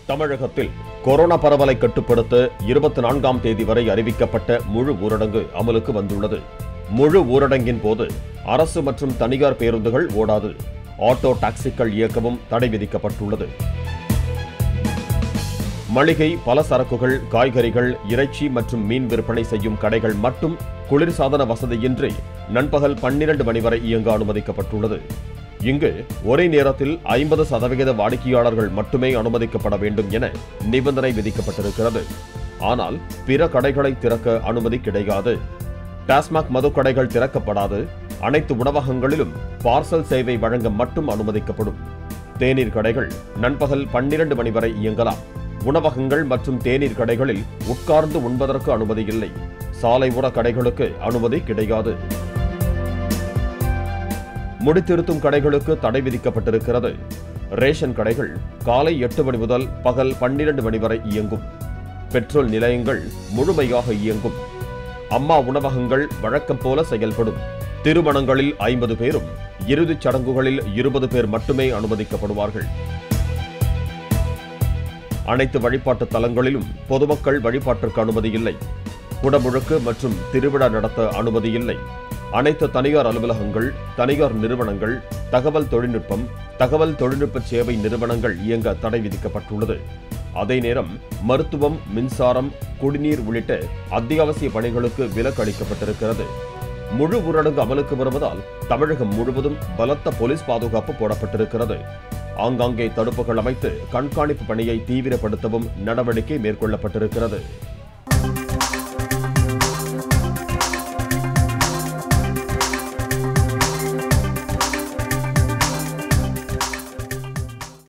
தமிழகத்தில் கொரோனா பரவலை கட்டுப்படுத்த இருபத்தி நான்காம் தேதி வரை அறிவிக்கப்பட்ட முழு ஊரடங்கு அமலுக்கு வந்துள்ளது முழு ஊரடங்கின் போது அரசு மற்றும் தனியார் பேருந்துகள் ஓடாது ஆட்டோ டாக்ஸிக்கள் இயக்கவும் தடை விதிக்கப்பட்டுள்ளது மளிகை பலசரக்குகள் காய்கறிகள் இறைச்சி மற்றும் மீன் விற்பனை செய்யும் கடைகள் மட்டும் குளிர்சாதன வசதியின்றி நண்பகல் பன்னிரண்டு மணி வரை இயங்க அனுமதிக்கப்பட்டுள்ளது இங்கு ஒரே நேரத்தில் ஐம்பது சதவிகித வாடிக்கையாளர்கள் மட்டுமே அனுமதிக்கப்பட வேண்டும் என நிபந்தனை விதிக்கப்பட்டிருக்கிறது ஆனால் பிற கடைகளை திறக்க அனுமதி கிடையாது டாஸ்மாக் மதுக்கடைகள் திறக்கப்படாது அனைத்து உணவகங்களிலும் பார்சல் சேவை வழங்க மட்டும் அனுமதிக்கப்படும் தேநீர் கடைகள் நண்பகல் பன்னிரண்டு மணி வரை இயங்கலாம் உணவகங்கள் மற்றும் தேநீர் கடைகளில் உட்கார்ந்து உண்பதற்கு அனுமதி இல்லை சாலை உர கடைகளுக்கு அனுமதி கிடையாது முடித்திருத்தும் கடைகளுக்கு தடை விதிக்கப்பட்டிருக்கிறது ரேஷன் கடைகள் காலை எட்டு மணி முதல் பகல் பன்னிரண்டு மணி வரை இயங்கும் பெட்ரோல் நிலையங்கள் முழுமையாக இயங்கும் அம்மா உணவகங்கள் வழக்கம் போல செயல்படும் திருமணங்களில் ஐம்பது பேரும் இறுதிச் சடங்குகளில் இருபது பேர் மட்டுமே அனுமதிக்கப்படுவார்கள் அனைத்து வழிபாட்டு தலங்களிலும் பொதுமக்கள் வழிபாட்டிற்கு அனுமதி இல்லை குடமுழுக்கு மற்றும் திருவிழா நடத்த அனுமதி இல்லை அனைத்து தனியார் அலுவலகங்கள் தனியார் நிறுவனங்கள் தகவல் தொழில்நுட்பம் தகவல் தொழில்நுட்ப சேவை நிறுவனங்கள் இயங்க தடை விதிக்கப்பட்டுள்ளது அதே நேரம் மருத்துவம் மின்சாரம் குடிநீர் உள்ளிட்ட அத்தியாவசிய பணிகளுக்கு விலக்கு அளிக்கப்பட்டிருக்கிறது முழு ஊரடங்கு அமலுக்கு வருவதால் தமிழகம் முழுவதும் பலத்த போலீஸ் பாதுகாப்பு போடப்பட்டிருக்கிறது ஆங்காங்கே தடுப்புகள் அமைத்து கண்காணிப்பு பணியை தீவிரப்படுத்தவும் நடவடிக்கை மேற்கொள்ளப்பட்டிருக்கிறது